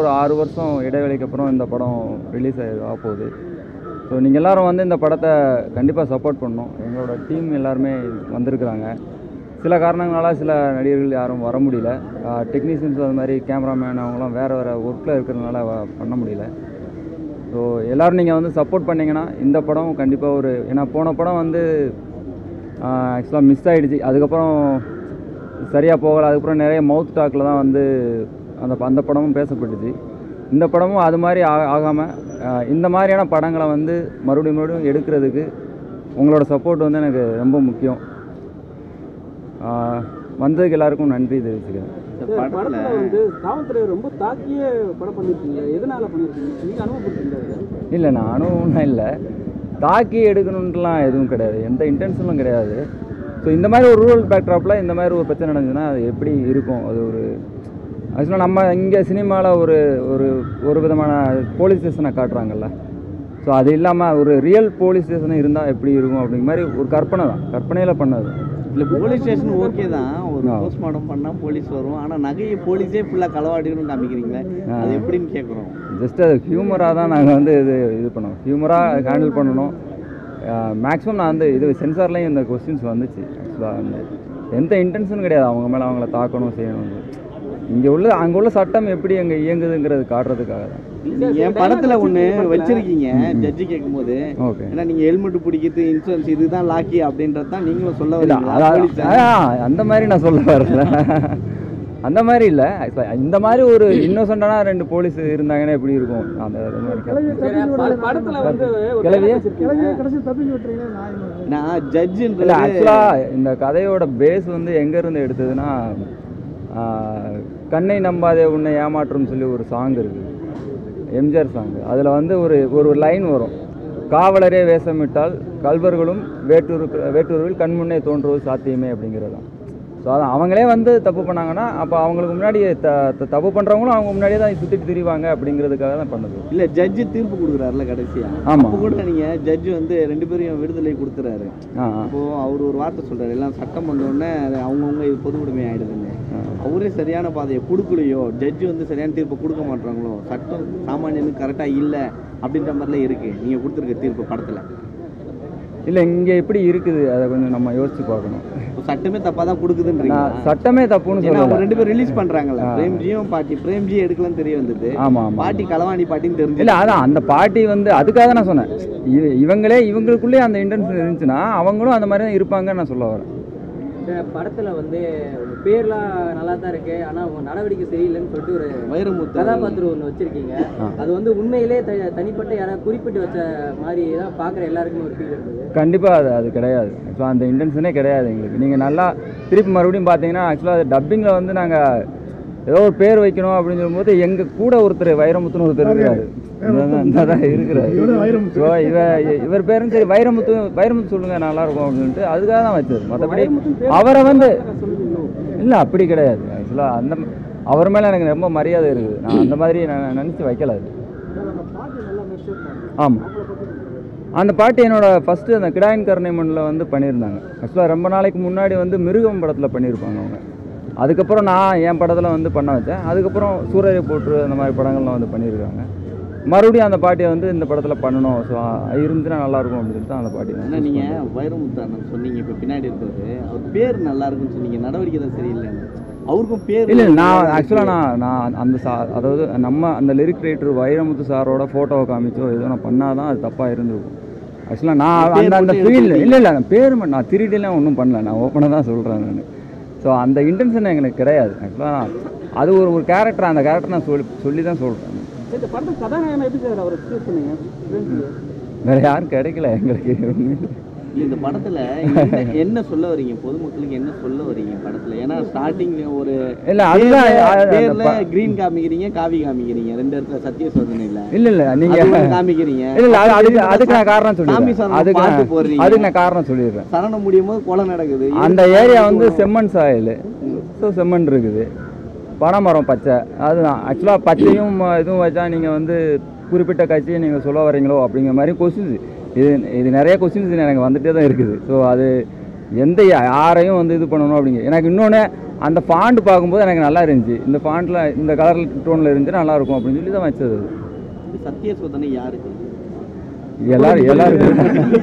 ஒரு ஆறு வருஷம் இடைவெளிக்கு அப்புறம் இந்த படம் ரிலீஸ் ஆக போகுது ஸோ நீங்கள் எல்லாரும் வந்து இந்த படத்தை கண்டிப்பாக சப்போர்ட் பண்ணணும் எங்களோட டீம் எல்லாருமே வந்திருக்கிறாங்க சில காரணங்களால சில நடிகர்கள் யாரும் வர முடியல டெக்னீஷியன்ஸ் அது மாதிரி கேமராமேன் அவங்களாம் வேறு வேறு ஒர்க்கில் இருக்கிறதுனால வ- பண்ண முடியல ஸோ எல்லோரும் நீங்கள் வந்து சப்போர்ட் பண்ணீங்கன்னா இந்த படம் கண்டிப்பாக ஒரு ஏன்னா போன படம் வந்து ஆக்சுவலாக மிஸ் ஆகிடுச்சு அதுக்கப்புறம் சரியாக போகலை அதுக்கப்புறம் நிறைய மவுத் டாக்கில் தான் வந்து அந்த அந்த படமும் பேசப்பட்டுச்சு இந்த படமும் அது மாதிரி ஆ ஆகாமல் இந்த மாதிரியான படங்களை வந்து மறுபடியும் மறுபடியும் எடுக்கிறதுக்கு உங்களோட சப்போர்ட் வந்து எனக்கு ரொம்ப முக்கியம் ஆஹ் வந்ததுக்கு எல்லாருக்கும் நன்றி தெரிவிச்சுக்கிறேன் இந்த படத்துல வந்து காவல்துறை ரொம்ப தாக்கிய படம் பண்ணிருக்கீங்க எதனால பண்ணிருக்கீங்க நீங்க அனுபவப்பட்டிருக்கீங்க இல்லை நான் அனுபவம்லாம் இல்லை தாக்கி எடுக்கணுன்ட்டுலாம் எதுவும் கிடையாது எந்த இன்டென்ஷனும் கிடையாது ஸோ இந்த மாதிரி ஒரு ரூரல் பேக்ட்ராப்பில் இந்த மாதிரி ஒரு பிரச்சனை நடந்துச்சுன்னா அது எப்படி இருக்கும் அது ஒரு ஆக்சுவலாக நம்ம இங்கே சினிமாவில் ஒரு ஒரு ஒரு விதமான போலீஸ் ஸ்டேஷனை காட்டுறாங்கல்ல ஸோ அது இல்லாமல் ஒரு ரியல் போலீஸ் ஸ்டேஷன் இருந்தால் எப்படி இருக்கும் அப்படிங்கிற மாதிரி ஒரு கற்பனை தான் கற்பனையில் பண்ணது இல்ல போலீஸ் ஸ்டேஷன் ஓகே தான் ஒரு ஆ. போஸ்ட்மார்ட்டம் பண்ணா போலீஸ் வரும் ஆனா நகையை போலீஸே ஃபுல்லா களவாடிக்கணும்னு காமிக்கிறீங்களே ஆ. அது எப்படின்னு கேக்குறோம் ஜஸ்ட் அது ஹியூமராக தான் நாங்கள் வந்து இது இது பண்ணோம் ஹியூமராக ஹேண்டில் பண்ணணும் மேக்ஸிமம் நான் வந்து இது சென்சார்லேயும் இந்த கொஸ்டின்ஸ் வந்துச்சு ஆக்சுவலாக வந்து எந்த இன்டென்ஷனும் கிடையாது அவங்க மேலே அவங்கள தாக்கணும் செய்யணும் இங்கே உள்ள அங்கே உள்ள சட்டம் எப்படி அங்கே இயங்குதுங்கிறது காட்டுறதுக்காக தான் நீங்க என் படத்துல ஒண்ணு வச்சிருக்கீங்க ஜட்ஜி கேட்கும்போது ஓகே ஏன்னா நீங்க ஹெல்மெட் பிடிக்கிறது இன்சூரன்ஸ் இதுதான் லாக்கி அப்படின்றது தான் நீங்களும் சொல்ல இல்லை வரீங்களா அதாவது போலீஸா? ஆ, அந்த மாதிரி நான் சொல்ல வரல அந்த மாதிரி இல்லை இந்த மாதிரி ஒரு இன்னோசண்டான ரெண்டு போலீஸ் இருந்தாங்கன்னா எப்படி இருக்கும் அந்த இது மாதிரி கேட்டேன். படத்துல வந்து ஒரு கிளவியே? கடைசி தப்பிச்சு விட்டுறீங்க நான் இல்லை ஜட்ஜுன்றது ஆக்சுவலாக இந்த கதையோட பேஸ் வந்து எங்கேருந்து எடுத்ததுன்னா ஆ, கண்ணை நம்பாதே உன்னை ஏமாற்றும் சொல்லி ஒரு சாங் இருக்குது எம்ஜிஆர் சாங் அதில் வந்து ஒரு ஒரு லைன் வரும் காவலரே வேஷமிட்டால் கல்வர்களும் வேட்டூர் வேட்டூரில் கண்முன்னே தோன்றுவது சாத்தியமே அப்படிங்கிறது தான் ஸோ அதான் அவங்களே வந்து தப்பு பண்ணாங்கன்னா அப்போ அவங்களுக்கு முன்னாடி த த- தப்பு பண்ணுறவங்களும் அவங்க முன்னாடியே தான் சுற்றிட்டு திரிவாங்க அப்படிங்கிறதுக்காக தான் பண்ணுது இல்ல ஜட்ஜி தீர்ப்பு கொடுக்குறாருல கடைசியா ஆமா. அப்போ கூட நீங்க ஜட்ஜி வந்து ரெண்டு பேரையும் விடுதலை கொடுத்துறாரு ஆ ஆ அப்போ அவர் ஒரு வார்த்தை சொல்றாரு எல்லாம் சட்டம் வந்த உடனே அது அவங்கவுங்க இது பொது உடைமை ஆயிடுதுன்னு ஆ. அவரே சரியான பாதையை கொடுக்கலையோ ஜட்ஜி வந்து சரியான தீர்ப்பு கொடுக்க மாட்டாங்களோ சட்டம் சாமானியனுக்கு கரெக்டா இல்ல அப்படின்ற மாதிரிலாம் இருக்கு நீங்க கொடுத்துருக்க தீர்ப்பு படத்துல இல்லை இங்கே எப்படி இருக்குது அதை கொஞ்சம் நம்ம யோசிச்சு பார்க்கணும் இப்போ சட்டமே தப்பா தான் கொடுக்குதுன்றீங்க நான் சட்டமே தப்புன்னு ஏன்னா அவங்க சொல்லல ரெண்டு பேரும் ரிலீஸ் பண்றாங்கல்ல ஆ. பிரேம்ஜியும் பாட்டி பிரேம்ஜி எடுக்கலாம்னு தெரிய வந்தது ஆமா ஆமா பாட்டி களவாணி பாட்டின்னு தெரிஞ்சு இல்ல அதான் அந்த பாட்டி வந்து அதுக்காக நான் சொன்னேன் இவ- இவங்களே இவங்களுக்குள்ளே அந்த இன்டென்ஷன் இருந்துச்சுன்னா அவங்களும் அந்த மாதிரி தான் இருப்பாங்கன்னு நான் சொல்ல வரேன் இந்த படத்துல வந்து உங்க பேர்லாம் நல்லா தான் இருக்கு ஆனா உங்க நடவடிக்கை சரியில்லைன்னு சொல்லிட்டு ஒரு வைரமுத்து கதாபாத்திரம் ஒன்று வச்சிருக்கீங்க ஆ. அது வந்து உண்மையிலே த தனிப்பட்ட யாராவது குறிப்பிட்டு வச்ச மாதிரி தான் பார்க்குற எல்லாருக்குமே ஒரு ஃபீல் இருக்குது கண்டிப்பாக அது அது கிடையாது ஆக்சுவலாக அந்த இன்டென்ஷனே கிடையாது எங்களுக்கு நீங்கள் நல்லா திருப்பி மறுபடியும் பார்த்தீங்கன்னா ஆக்சுவலாக அது டப்பிங்கில் வந்து நாங்கள் ஏதோ ஒரு பேர் வைக்கணும் அப்படின்னு சொல்லும்போது எங்கள் கூட ஒருத்தர் வைரமுத்துன்னு ஒருத்தர் இருக்காரு இந்த தான் இருக்கிறாரு ஸோ இவ இவர் பேரும் சரி வைரமுத்து வைரமுத்து சொல்லுங்க நல்லா இருக்கும் அப்படின்னு சொல்லிட்டு அதுக்காக தான் வச்சது மற்றபடி அவரை வந்து இல்லை அப்படி கிடையாது ஆக்சுவலாக அந்த அவர் மேலே எனக்கு ரொம்ப மரியாதை இருக்குது நான் அந்த மாதிரி நான் நினச்சி வைக்கல அது ஆமாம் அந்த பாட்டு என்னோட ஃபஸ்ட்டு அந்த கிடாயின் கருணை மண்ணில் வந்து பண்ணியிருந்தாங்க ஆக்சுவலாக ரொம்ப நாளைக்கு முன்னாடி வந்து மிருகம் படத்தில் பண்ணியிருப்பாங்க அவங்க அதுக்கப்புறம் நான் என் படத்தில் வந்து பண்ண வச்சேன் அதுக்கப்புறம் சூரரை போற்று அந்த மாதிரி படங்கள்லாம் வந்து பண்ணியிருக்காங்க மறுபடியும் அந்த பாட்டியை வந்து இந்த படத்தில் பண்ணணும் ஸோ இருந்துச்சுன்னா நல்லாயிருக்கும் அப்படின்னு சொல்லிட்டு தான் அந்த பாட்டி ஆனா நீங்க வைரமுத்து அண்ணன் சொன்னீங்க இப்ப பின்னாடி இருக்கிறது அவர் பேர் நல்லா இருக்குன்னு சொன்னீங்க நடவடிக்கை தான் சரியில்லைன்னு அவருக்கும் பேர் இல்லை நான் ஆக்சுவலாக நான் நான் அந்த சா அதாவது நம்ம அந்த லிரிக் ரைட்டர் வைரமுத்து சாரோட ஃபோட்டோவை காமிச்சோ ஏதோ நான் பண்ணால் தான் அது தப்பாக இருந்திருக்கும் ஆக்சுவலாக நான் பேர் அந்த அந்த மட்டும் ஃபீல்டு எடுத்துட்டீங்க. இல்லை இல்லை நான் பேர் மட்டும் நான் திருடிலாம் ஒன்றும் பண்ணல நான் ஓப்பனாக தான் சொல்கிறேன் நான் ஸோ அந்த இன்டென்ஷன் எங்களுக்கு கிடையாது ஆக்சுவலாக அது ஒரு ஒரு கேரக்டர் அந்த கேரக்டர் நான் சொல்லி சொல்லி தான் சொல்கிறேன் இந்த படத்துக்கு கதாநாயகன் எப்படி சார் அவர் சூஸ் பண்ணீங்க பிரேம்ஜி. வேறு யாரும் கிடைக்கல எங்களுக்கு உண்மையிலே. இந்த படத்துல என்ன- என்ன சொல்ல வரீங்க பொதுமக்களுக்கு என்ன சொல்ல வரீங்க படத்துல ஏன்னா ஸ்டார்டிங் ஒரு இல்லை அதுதான் பேர்ல- அது- அந்த பேர்ல ப- கிரீன் காமிக்கிறீங்க காவி காமிக்கிறீங்க ரெண்டு இடத்துல சத்திய சோதனை இல்ல இல்லை இல்லை அது நீங்கள் ஒண்ணு காமிக்கிறீங்க இல்லை இல்லை அது அதுக்கு அதுக்கு நான் காரணம் சாமி சொல்லிடுறேன் சரணம் அதுக்கு பார்த்து நான் போடுறீங்க. அதுக்கு நான் காரணம் சொல்லிடுறேன் சரணம் முடியும் போது கொலை நடக்குது அந்த ஏரியா வந்து செம்மண் சாயல் ஸோ செம்மண் இருக்குது பனைமரம் பச்சை அதுதான் ஆக்சுவலாக பச்சையும் அஹ், இதுவும் வச்சா நீங்கள் வந்து குறிப்பிட்ட கட்சியை நீங்கள் சொல்ல வரீங்களோ அப்படிங்கிற மாதிரி கொஸ்டின்ஸ் இது இது நிறைய கொஸ்டின்ஸ் எனக்கு வந்துட்டே தான் இருக்குது ஸோ அது எந்த யா- யாரையும் வந்து இது பண்ணணும் அப்படிங்க எனக்கு இன்னொன்று அந்த ஃபாண்ட் பார்க்கும்போது எனக்கு நல்லா இருந்துச்சு இந்த ஃபாண்ட்டில் இந்த கலர் டோனில் இருந்துச்சு நல்லா இருக்கும் அப்படின்னு சொல்லி தான் வச்சது அது. இது சத்திய சோதனை யாருக்கு இது எல்லாரும் எல்லாருக்கும்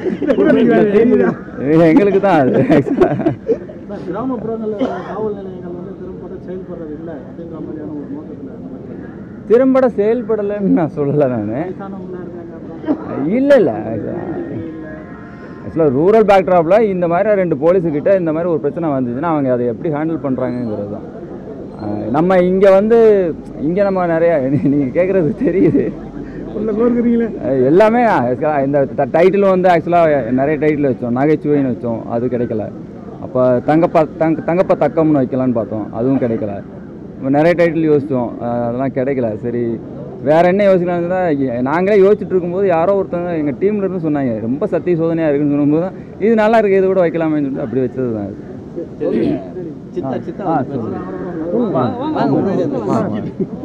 எங்களுக்கு தான் அது கிராமப்புறங்களில் காவல் நிலையங்கள் வந்து திறம்பட செயல்படுறது இல்லை அப்படின்ற மாதிரியான ஒரு நோக்கத்தில் திறம்பட செயல்படலைன்னு நான் சொல்லலை நான் வயசானவங்களா இருக்காங்க அப்புறம் இல்லை இல்லை ஆக்சுவலாக ரூரல் பேக்ட்ராப்பில் இந்த மாதிரி ரெண்டு போலீஸுக்கிட்ட இந்த மாதிரி ஒரு பிரச்சனை வந்துச்சுன்னா அவங்க அதை எப்படி ஹேண்டில் பண்ணுறாங்கங்கிறது தான் அஹ் நம்ம இங்கே வந்து இங்கே நம்ம நிறைய நீங்கள் கேட்குறது தெரியுது அஹ் எல்லாமே actually இந்த டைட்டில் வந்து ஆக்சுவலாக நிறைய டைட்டில் வச்சோம் நகைச்சுவைன்னு வச்சோம் அது கிடைக்கல அப்போ தங்கப்பா தங்க தங்கப்பா தக்கம்னு வைக்கலான்னு பார்த்தோம் அதுவும் கிடைக்கல இப்போ நிறைய டைட்டில் யோசித்தோம் அதெல்லாம் கிடைக்கல சரி வேற என்ன யோசிக்கலாம்னு தான் எ- நாங்களே யோசிச்சுட்டு இருக்கும்போது யாரோ ஒருத்தவங்க எங்கள் டீம்ல இருந்து சொன்னாங்க ரொம்ப சத்திய சோதனையாக இருக்குன்னு சொல்லும்போது தான் இது நல்லா இருக்கு இது கூட வைக்கலாமேன்னு சொல்லிட்டு அப்படி வச்சது தான் இது. சித்தா சித்தா ஆ, வந்து சொல்லுங்க. பேசுங்க. வாங்க முன்னாடி வந்து வாங்க.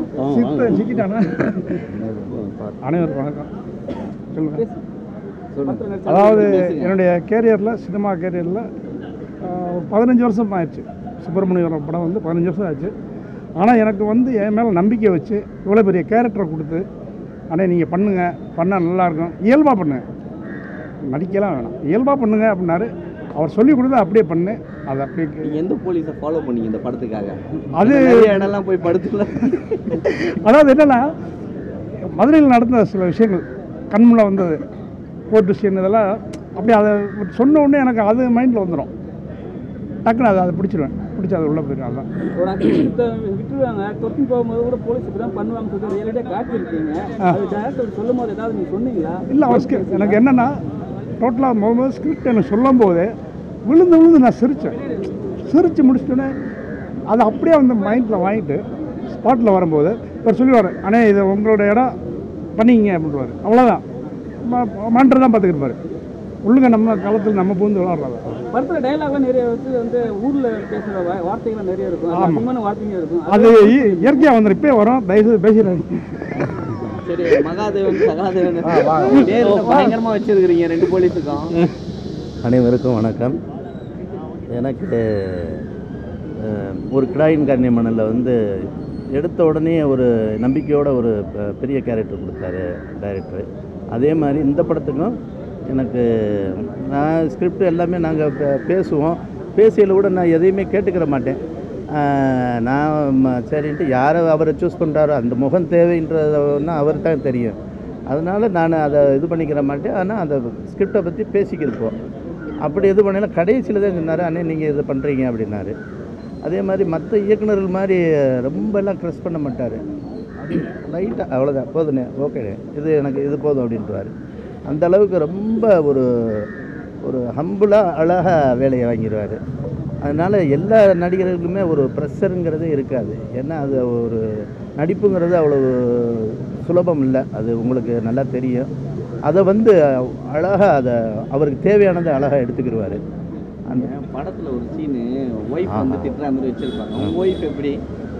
அனைவருக்கும் வணக்கம் சொல்லுங்க சொல்லுங்க அதாவது என்னுடைய கேரியரில் சினிமா கேரியரில் ஒரு பதினஞ்சு வருஷம் ஆயிடுச்சு சுப்பிரமணியம் படம் வந்து பதினஞ்சு வருஷம் ஆச்சு ஆனால் எனக்கு வந்து என் மேலே நம்பிக்கை வச்சு இவ்வளோ பெரிய கேரக்டரை கொடுத்து அண்ணே நீங்கள் பண்ணுங்க பண்ணால் நல்லாயிருக்கும் இயல்பாக பண்ணுங்க நடிக்கலாம் வேணாம் இயல்பாக பண்ணுங்க அப்படின்னாரு அவர் சொல்லி கொடுத்து அப்படியே பண்ணு அதை அப்படியே கே- நீங்க எந்த போலீஸை ஃபாலோ பண்ணீங்க இந்த படத்துக்காக அது நிறைய இடம்லாம் போய் படுத்துல அதாவது என்னன்னா மதுரையில் நடந்த சில விஷயங்கள் கண்முள்ள வந்தது கோர்ட் விஷயம் இதெல்லாம் அப்படியே அதை சொன்ன உடனே எனக்கு அது மைண்டில் வந்துடும் டக்குன்னு அதை அதை பிடிச்சிருவேன் பிடிச்சி அதை உள்ளே போயிடும் அதான் ஒரு அக்யூஸ்ட விட்டுருவாங்க தொட்டு போகும்போது கூட போலீஸ் இப்படி தான் பண்ணுவாங்கன்னு சொல்லிட்டு ரியலிட்டியாக காட்டியிருக்கீங்க அது டேரக்டர் சொல்லும் போது ஏதாவது நீங்கள் சொன்னீங்களா இல்லை அவர் ஸ்கிரிப்ட் எனக்கு என்னென்னா டோட்டலாக முதல்ல ஸ்கிரிப்ட் எனக்கு சொல்லும் போது விழுந்து விழுந்து நான் சிரித்தேன் சிரித்து முடிச்சிட்டோன்னே அதை அப்படியே வந்து மைண்டில் வாங்கிட்டு ஸ்பாட்டில் வரும்போது இவர் சொல்லுவார் அண்ணே இது உங்களோட இடம் பண்ணிங்க அப்படின்வார் அவ்வளோதான் மாண்டர் தான் பார்த்துக்கிட்டு உள்ளுங்க நம்ம காலத்தில் நம்ம பூந்து விளாட்றதா படத்தில் டைலாக்லாம் நிறைய வச்சு வந்து ஊரில் பேசுகிற வார்த்தைகள் நிறைய இருக்கும் அது ஆமா. அதிகமான வார்த்தைங்க இருக்கும் அது இ- இயற்கையாக வந்துடும் இப்பயே வரும் தயவுசெய்து பேசிடுறாங்க சரி மகாதேவன் சகாதேவன் நேரில் பயங்கரமா வச்சிருக்கிறீங்க ரெண்டு போலீஸுக்கும் அனைவருக்கும் வணக்கம் எனக்கு அஹ், ஒரு கிராயின் கன்னியமனில் வந்து எடுத்த உடனே ஒரு நம்பிக்கையோட ஒரு ப- பெரிய கேரக்டர் கொடுத்தாரு டைரக்டர் அதே மாதிரி இந்த படத்துக்கும் எனக்கு நான் ஸ்கிரிப்ட் எல்லாமே நாங்கள் பேசுவோம் பேசியில் கூட நான் எதையுமே கேட்டுக்கிற மாட்டேன் அஹ், நான் ம- சரின்ட்டு யாரை அவரை சூஸ் பண்ணுறாரோ அந்த முகம் தேவைன்றதுன்னா அவர் தான் தெரியும் அதனால் நான் அதை இது பண்ணிக்கிற மாட்டேன் ஆனால் அந்த ஸ்கிரிப்டை பற்றி பேசிக்கிருப்போம் அப்படி இது பண்ணல கடைசியில் தான் சொன்னார் அண்ணே நீங்கள் இது பண்ணுறீங்க அப்படின்னாரு அதே மாதிரி மற்ற இயக்குனர்கள் மாதிரி ரொம்ப எல்லாம் க்ரெஸ் பண்ண மாட்டார் லைட்டாக அவ்வளோதான் போதுண்ணே ஓகேண்ணே இது எனக்கு இது போதும் அப்படின்ட்டுவார் அந்த அளவுக்கு ரொம்ப ஒரு ஒரு ஹம்புளாக அழகாக வேலையை வாங்கிடுவார் அதனால் எல்லா நடிகர்களுக்குமே ஒரு ப்ரெஷருங்கிறதே இருக்காது ஏன்னா அது ஒரு நடிப்புங்கிறது அவ்வளவு சுலபம் இல்லை அது உங்களுக்கு நல்லா தெரியும் அதை வந்து அழகாக அதை அவருக்கு தேவையானதை அழகாக எடுத்துக்கிடுவார் அந்த படத்துல ஒரு சீனு ஒய்ஃப் ஆஹா. வந்து திட்டுற மாதிரி வச்சிருப்பாங்க உங்க ஒய்ஃப் எப்படி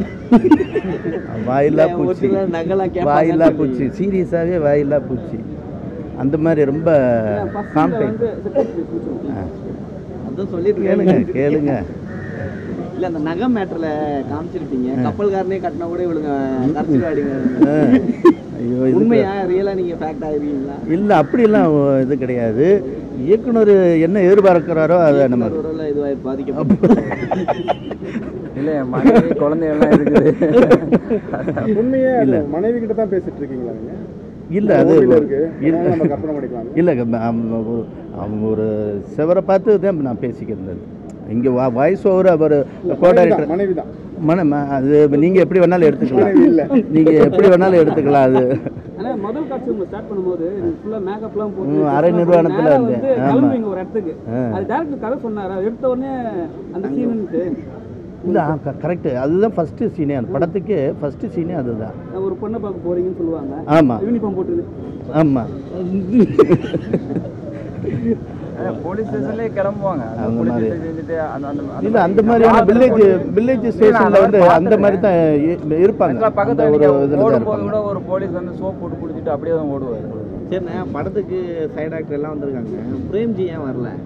வாயில்லா ஒரு பூச்சி சிலர் நகலா கேட்பாங்க வாயில்லா பூச்சி சீரியஸாகவே வாயில்லா பூச்சி அந்த மாதிரி ரொம்ப ஃபஸ்ட்டில் காம்ப்ளைண்ட் வந்து செப்பரேட் பிடிச்சிருக்கும் அதான் சொல்லிட்டு கேளுங்க கேளுங்க இல்ல அந்த நகை மேட்டர்ல காமிச்சிருப்பீங்க கப்பல்காரனே கட்டினா கூட இவளுங்க கரைச்சிடுவாடிங்க ஆ. ஐயோ இது உண்மையா ரியலா நீங்க ஃபேக்ட் ஆயிருவீங்களா இல்லை அப்படிலாம் இது கிடையாது இயக்குனர் என்ன எதிர்பார்க்கிறாரோ அதை நம்ம ஒருவேளை இதுவாய் பாதிக்கப்படும் இல்லை என் மனைவி குழந்தைகள்லாம் இருக்குது உண்மையே இல்ல. மனைவி கிட்ட தான் பேசிட்டு இருக்கீங்களா நீங்க இல்லை அது ஊர்ல இருக்கு இல்ல. அதனால நம்ம கற்பனை பண்ணிக்கலாம் இல்லை அவங்க ஒரு செவரை பார்த்து தான் நான் பேசிக்கிறேன் இங்கே வா வாய்ஸ் ஓவர் அவர் கோடாரிட்டர் மனைவி தான் மன ம- அது நீங்கள் எப்படி வேணாலும் எடுத்துக்கலாம் மனைவி இல்ல. நீங்கள் எப்படி வேணாலும் எடுத்துக்கலாம் அது ஆனால் முதல் காட்சி உங்களை ஸ்டார்ட் பண்ணும்போது ஃபுல்லாக மேக்கப்லாம் போட்டு ம், அரை நிர்வாணத்துல நேரா இருந்தேன். வந்து ஆமா. கிளம்புவீங்க ஒரு இடத்துக்கு ஆ. அது டேரக்டர் கதை சொன்னாரா எடுத்த உடனே அந்த சீனுன்ட்டு இல்லை கரெக்டு அதுதான் ஃபஸ்ட்டு சீனே அந்த படத்துக்கு ஃபஸ்ட்டு சீனே அதுதான் ஒரு பொண்ணை பார்க்க போறீங்கன்னு சொல்லுவாங்க ஆமாம் யூனிஃபார்ம் போட்டு ஆமாம் போலீஸ் ஸ்டேஷன்லேயே கிளம்புவாங்க அந்த அந்த police மாதிரி. station செஞ்சுட்டு அந்த அந்த இல்லை அந்த மாதிரியான வில்லேஜ் வில்லேஜ் ஸ்டேஷனில் வந்து அந்த மாதிரி தான் இ- இருப்பாங்க அந்த பக்கத்தில் ஒரு நீங்கள் இதில் தான் ஓடும்போது கூட இருப்பாங்க ஒரு போலீஸ் வந்து சோப் போட்டு குடிச்சிட்டு அப்படியே தான் ஓடுவார் சரிண்ணே படத்துக்கு சைடு ஆக்டர் எல்லாம் வந்திருக்காங்க பிரேம்ஜி ஏன் வரல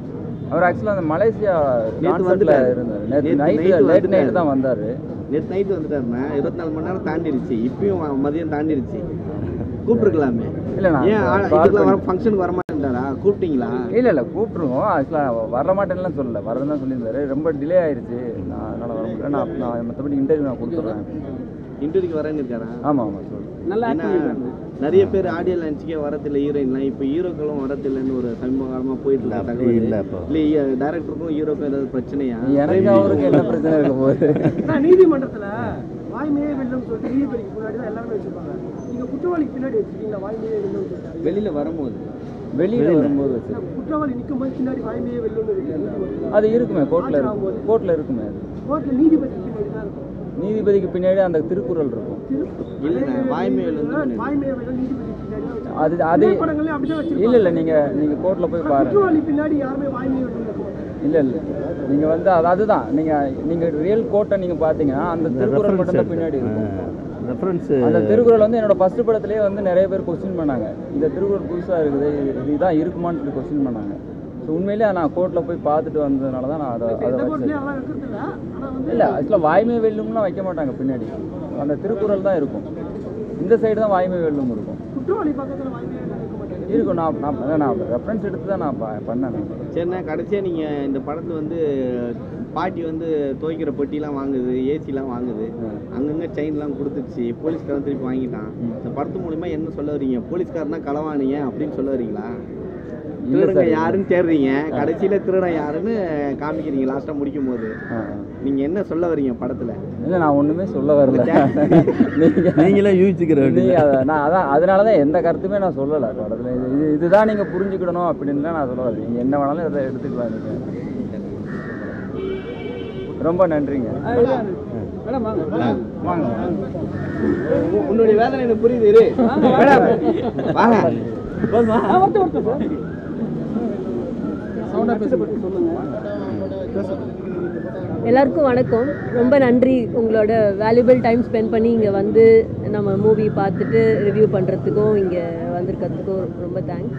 அவர் ஆக்சுவலாக அந்த மலேசியா நேத்து கான்சர்ட்ல வந்துட்டாரு. இருந்தார் நேற்று நேத்து நைட்டு night லேட் நைட்டு வந்துட்டாரு. தான் வந்தார் நேற்று நைட்டு வந்துட்டாருண்ணா இருபத்தி நாலு மணி நேரம் தாண்டிடுச்சு இப்பயும் ம- மதியம் தாண்டிடுச்சு கூப்பிட்டுருக்கலாமே இல்லை நான் ஏன் ஆ- கால் இதுக்கெல்லாம் வர பண்ணி ஃபங்க்ஷனுக்கு வர மாட்டேன்டாரா கூப்பிட்டீங்களா இல்லை இல்லை கூப்பிட்ருவோம் ஆக்சுவலாக வர மாட்டேன்லாம் சொல்லல வரதுன்னு தான் சொல்லியிருந்தாரு ரொம்ப டிலே ஆயிருச்சு நான் அதனால் வர முடியல நான் நான் மற்றபடி இன்டர்வியூ நான் கொடுத்துட்றேன் இன்டர்வியூக்கு வரேன்னு இருக்காரா ஆமாம் ஆமாம் சொல்லு நல்லா ஆக்ட் ஏன்னா பண்ணிருக்காங்க நிறைய பேர் ஆடியோ லான்ச்சுக்கே வரதில்லை ஹீரோயின்லாம் இப்போ ஹீரோக்களும் வரதில்லைன்னு ஒரு சமீப காலமாக போயிட்டு இல்ல, இருக்க அப்படி தகவல் இல்ல இப்போ. இல்லை டேரக்டருக்கும் ஹீரோக்கும் ஏதாவது பிரச்சனையா எனக்கு அவருக்கு என்ன பிரச்சனை இருக்க போகுது நீதிமன்றத்துல வாய்மையே வெல்லும் சொல்லிட்டு நீதிபதிக்கு முன்னாடி தான் எல்லாருமே வச்சிருப்பாங்க நீங்க குற்றவாளிக்கு பின்னாடி வச்சிருக்கீங்களா வாய்மையே வெல்லும் சொல்லிட்டு வெளியில வரும்போது வெளியில் வரும்போது வச்சு குற்றவாளி நிற்கும் போது பின்னாடி வாய்மையே வெல்லும் இருக்கு அது இருக்குமே கோர்ட்டில் இருக்கும் கோர்ட்டில் இருக்குமே அது கோர்ட்ல நீதிபதிக்கு பின்னாடி தான் இருக்கும் நீதிபதிக்கு பின்னாடி அந்த திருக்குறள் இருக்கும் இல்லைண்ணா வாய்மையில் வந்து வாய்மையே வெல்லும் நீதிபதிக்கு பின்னாடி தான் வச்சிருப்பாங்க. அது அது படங்கள்லயும் அப்படிதான் வச்சிருப்பாங்க இல்லை இல்லை நீங்கள் நீங்கள் கோர்ட்டில் போய் பாருங்க குற்றவாளி பின்னாடி யாருமே வாய்மையே வெல்லும் இருக்க மாட்டாங்க. இல்லை இல்லை நீங்கள் வந்து அது அதுதான் நீங்கள் நீங்கள் ரியல் கோர்ட்டை நீங்கள் பார்த்தீங்கன்னா அந்த திருக்குறள் மட்டும் தான் பின்னாடி இருக்கும் ரெஃபரன்ஸு அந்த திருக்குறள் வந்து என்னோட ஃபர்ஸ்ட் படத்துலேயே வந்து நிறைய பேர் கொஸ்டின் பண்ணாங்க இந்த திருக்குறள் புதுசாக இருக்குது இது இதுதான் இருக்குமான்னு சொல்லி கொஸ்டின் பண்ணாங்க ஸோ உண்மையிலேயே நான் கோர்ட்டில் போய் பார்த்துட்டு வந்ததுனால தான் நான் அதை அதை எந்த வச்சது கோர்ட்லயும் அதெல்லாம் இருக்கிறது இல்ல ஆனா வந்து இல்லை ஆக்சுவலாக வாய்மை வெல்லும்லாம் வைக்க மாட்டாங்க பின்னாடி அந்த திருக்குறள் தான் இருக்கும் இந்த சைடு தான் வாய்மை வெல்லும் இருக்கும் குற்றவாளி பக்கத்துல வாய்மையே வெல்லும் இருக்க மாட்டாங்க இருக்கும் நான் நான் அதான் நான் ரெஃபரன்ஸ் எடுத்து தான் நான் ப- பண்ணேன் நான். சரிண்ணா கடைசியாக நீங்கள் இந்த படத்தில் வந்து பாட்டி வந்து துவைக்கிற பெட்டிலாம் வாங்குது ஏசிலாம் வாங்குது அங்கங்கே செயின்லாம் கொடுத்துருச்சு போலீஸ்காரன் திருப்பி வாங்கிட்டான் இந்த படத்து மூலிமா என்ன சொல்ல வரீங்க போலீஸ்காரனா களவானீங்க அப்படின்னு சொல்ல வரீங்களா இல்ல திருடங்க சார். யாருன்னு தேடுறீங்க கடைசியில் திருடன் யாருன்னு காமிக்கிறீங்க லாஸ்ட்டாக முடிக்கும் போது ஆ நீங்கள் என்ன சொல்ல வரீங்க படத்தில் இல்லை நான் ஒன்றுமே சொல்ல வரல நீங்கள் நீங்களே யூகிச்சுக்கிற நீ வேண்டியது அதை நான் அதான் அதனால தான் எந்த கருத்துமே நான் சொல்லலை படத்தில் இது இது இதுதான் நீங்கள் புரிஞ்சுக்கிடணும் அப்படின்லாம் நான் சொல்ல வரேன் நீங்கள் என்ன வேணாலும் இதை எடுத்துக்கலாம் நீங்கள் ரொம்ப நன்றிங்க மேடம் வாங்க வாங்க உ- உன்னுடைய வேதனை எனக்கு புரியுது இரு மேடம், வாங்க போதுமா? ஆ, ஒருத்தர் ஒருத்தர் சார் சவுண்டாக பேசப்பட்டு சொல்லுங்க எல்லாருக்கும் வணக்கம் ரொம்ப நன்றி உங்களோட வேல்யூபிள் டைம் ஸ்பெண்ட் பண்ணி இங்கே வந்து நம்ம மூவி பார்த்துட்டு ரிவ்யூ பண்ணுறதுக்கும் இங்கே வந்திருக்கிறதுக்கும் ரொம்ப தேங்க்ஸ்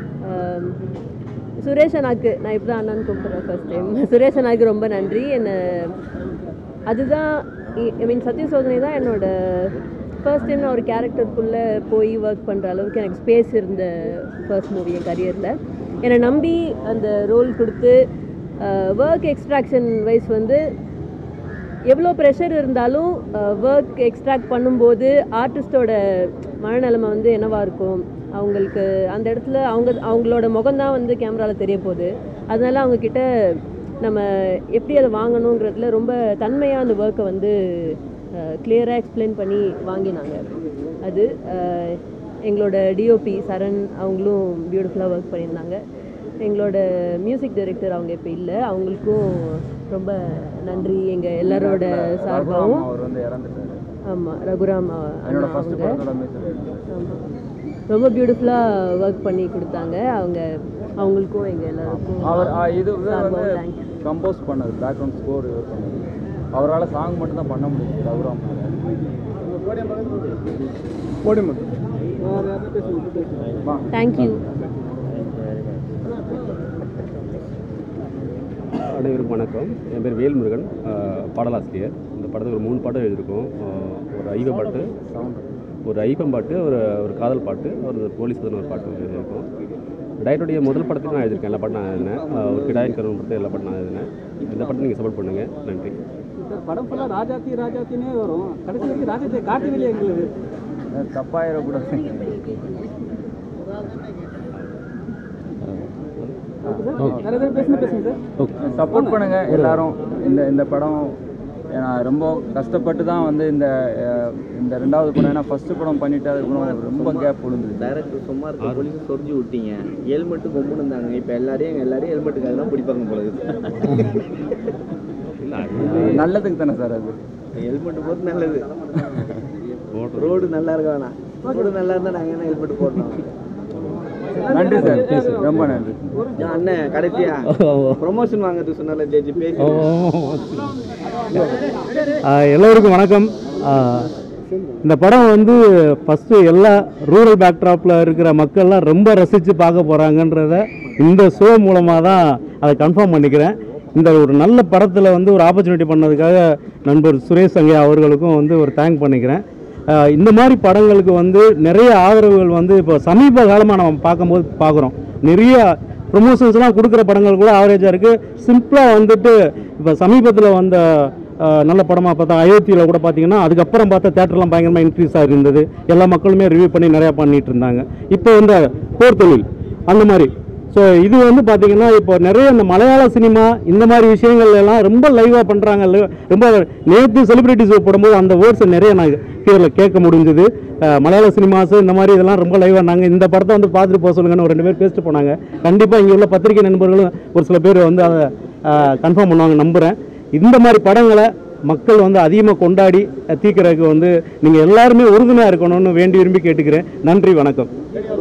சுரேஷ் அண்ணாக்கு நான் இப்போ தான் அண்ணான்னு கூப்பிட்றேன் ஃபர்ஸ்ட் டைம் சுரேஷ் அண்ணாக்கு ரொம்ப நன்றி என்னை அதுதான் ஐ மீன் சத்திய சோதனை தான் என்னோட ஃபர்ஸ்ட் டைம் நான் ஒரு கேரக்டருக்குள்ளே போய் ஒர்க் பண்ணுற அளவுக்கு எனக்கு ஸ்பேஸ் இருந்த ஃபர்ஸ்ட் மூவி என் கரியரில் என்னை நம்பி அந்த ரோல் கொடுத்து ஒர்க் எக்ஸ்ட்ராக்ஷன் வைஸ் வந்து எவ்வளோ ப்ரெஷர் இருந்தாலும் ஒர்க் எக்ஸ்ட்ராக்ட் பண்ணும்போது ஆர்டிஸ்டோட மனநிலைமை வந்து என்னவா இருக்கும் அவங்களுக்கு அந்த இடத்துல அவங்க அவங்களோட முகம்தான் வந்து கேமராவில் தெரிய போகுது அதனால அவங்க கிட்ட நம்ம எப்படி அதை வாங்கணுங்கிறதுல ரொம்ப தன்மையாக அந்த ஒர்க்கை வந்து கிளியராக எக்ஸ்பிளைன் பண்ணி வாங்கினாங்க அது அஹ், எங்களோட டிஓபி சரண் அவங்களும் பியூட்டிஃபுல்லாக ஒர்க் பண்ணியிருந்தாங்க எங்களோட மியூசிக் டைரக்டர் அவங்க இப்போ இல்லை அவங்களுக்கும் ரொம்ப நன்றி எங்கள் எல்லாரோட சார்பாகவும் அவர் வந்து இறந்துட்டாரு ஆமாம் ரகுராம் அ- என்னோட அண்ணா ஃபர்ஸ்ட் அவங்க படத்தோட மியூசிக் ஆமா. ரொம்ப பியூட்டிஃபுல்லாக ஒர்க் பண்ணி கொடுத்தாங்க அவங்க அவங்களுக்கும் எங்கள் எல்லாருக்கும் அவர் ஆ, இது இவர் சார்பாகவும் வந்து தேங்க்ஸ் கம்போஸ் பண்ணது பேக்ரவுண்ட் ஸ்கோர் இவர் பண்ணது அவரால் சாங் மட்டும் தான் பண்ண முடியும் ரகுராம் போடி மட்டும் வேறு யாரும் பேசுங்க பேசுங்க தேங்க்யூ அனைவருக்கும் வணக்கம் என் பேர் வேல்முருகன் அஹ், பாடலாசிரியர் இந்த படத்துக்கு ஒரு மூணு பாட்டு எழுதியிருக்கோம் அஹ், ஒரு ஐவ பாட்டு ஒரு ஐப்பம் பாட்டு ஒரு ஒரு காதல் பாட்டு ஒரு போலீஸ் பற்றின ஒரு பாட்டு எழுதியிருக்கோம் டைரக்டருடைய முதல் படத்துக்கு நான் எழுதியிருக்கேன் எல்லா பாட்டும் நான் எழுதினேன் அஹ், ஒரு கிடாயின் கருவன் படத்தை எல்லா பாட்டும் நான் எழுதினேன் இந்த படத்தை நீங்கள் சப்போர்ட் பண்ணுங்கள் நன்றி சார் படம் ஃபுல்லாக ராஜாத்தி ராஜாத்தினே வரும் கடைசி வரைக்கும் ராஜாத்தியை காட்டவில்லை எங்களுக்கு தப்பாயிடக்கூடாது வேறு எதாவது பேசுங்க பேசுங்க சார் சப்போர்ட் பண்ணுங்க எல்லாரும் இந்த இந்த படம் ஏன்னா ரொம்ப கஷ்டப்பட்டு தான் வந்து இந்த அஹ், இந்த ரெண்டாவது படம் ஏன்னா ஃபர்ஸ்ட் படம் பண்ணிட்டு அதுக்கப்புறம் ரொம்ப கேப் விழுந்தது டைரக்டர் சும்மா இருக்க போலீஸ் சொரிஞ்சு விட்டீங்க ஹெல்மெட்டு கொம்புன்னு இருந்தாங்க இப்போ எல்லாரையும் எங்க எல்லாரையும் ஹெல்மெட்டுக்காக தான் பிடிப்பாங்க போல நல்லதுக்கு தானே சார் அது ஹெல்மெட் போட்டு நல்லது ரோடு நல்லா இருக்க வேணாம் ரோடு நல்லா இருந்தால் நாங்கள் என்ன ஹெல்மெட் போடணும் நன்றி சார் ரொம்ப நன்றி ஏன் அண்ணன் கடைசியா ப்ரொமோஷன் வாங்குறதுக்கு சொன்னால ஜட்ஜி பேசி எல்லோருக்கும் வணக்கம் இந்த படம் வந்து ஃபஸ்ட்டு எல்லா ரூரல் பேக்ட்ராப்பில் இருக்கிற மக்கள்லாம் ரொம்ப ரசித்து பார்க்க போகிறாங்கன்றத இந்த ஷோ மூலமாக தான் அதை கன்ஃபார்ம் பண்ணிக்கிறேன் இந்த ஒரு நல்ல படத்தில் வந்து ஒரு ஆப்பர்ச்சுனிட்டி பண்ணதுக்காக நண்பர் சுரேஷ் சங்கையா அவர்களுக்கும் வந்து ஒரு தேங்க் பண்ணிக்கிறேன் அஹ் இந்த மாதிரி படங்களுக்கு வந்து நிறைய ஆதரவுகள் வந்து இப்போ சமீப காலமாக நம்ம பார்க்கும்போது பார்க்குறோம் நிறைய ப்ரொமோஷன்ஸ்லாம் கொடுக்குற படங்கள் கூட ஆவரேஜாக இருக்குது சிம்பிளாக வந்துட்டு இப்போ சமீபத்தில் வந்த அஹ், நல்ல படமாக பார்த்தா அயோத்தியில் கூட பார்த்தீங்கன்னா அதுக்கப்புறம் பார்த்தா தேட்டர்லாம் பயங்கரமாக இன்க்ரீஸ் ஆகிருந்தது எல்லா மக்களுமே ரிவ்யூ பண்ணி நிறையா பண்ணிட்டு இருந்தாங்க இப்போ வந்து போர் தொழில் அந்த மாதிரி ஸோ இது வந்து பார்த்தீங்கன்னா இப்போ நிறைய இந்த மலையாள சினிமா இந்த மாதிரி விஷயங்கள் எல்லாம் ரொம்ப லைவாக பண்ணுறாங்க ரொம்ப நேற்று செலிபிரிட்டிஸ் போடும்போது அந்த வேர்ட்ஸை நிறைய நான் ஹியரில் கேட்க முடிஞ்சுது அஹ் மலையாள சினிமாஸ் இந்த மாதிரி இதெல்லாம் ரொம்ப லைவாக நாங்கள் இந்த படத்தை வந்து பார்த்துட்டு போக சொல்லுங்கன்னு ஒரு ரெண்டு பேர் பேசிட்டு போனாங்க கண்டிப்பாக இங்கே உள்ள பத்திரிகை நண்பர்களும் ஒரு சில பேர் வந்து அதை கன்ஃபார்ம் பண்ணுவாங்க நம்புகிறேன் இந்த மாதிரி படங்களை மக்கள் வந்து அதிகமாக கொண்டாடி அஹ், தீர்க்கறதுக்கு வந்து நீங்கள் எல்லாருமே உறுதுணையாக இருக்கணும்னு வேண்டி விரும்பி கேட்டுக்கிறேன் நன்றி வணக்கம்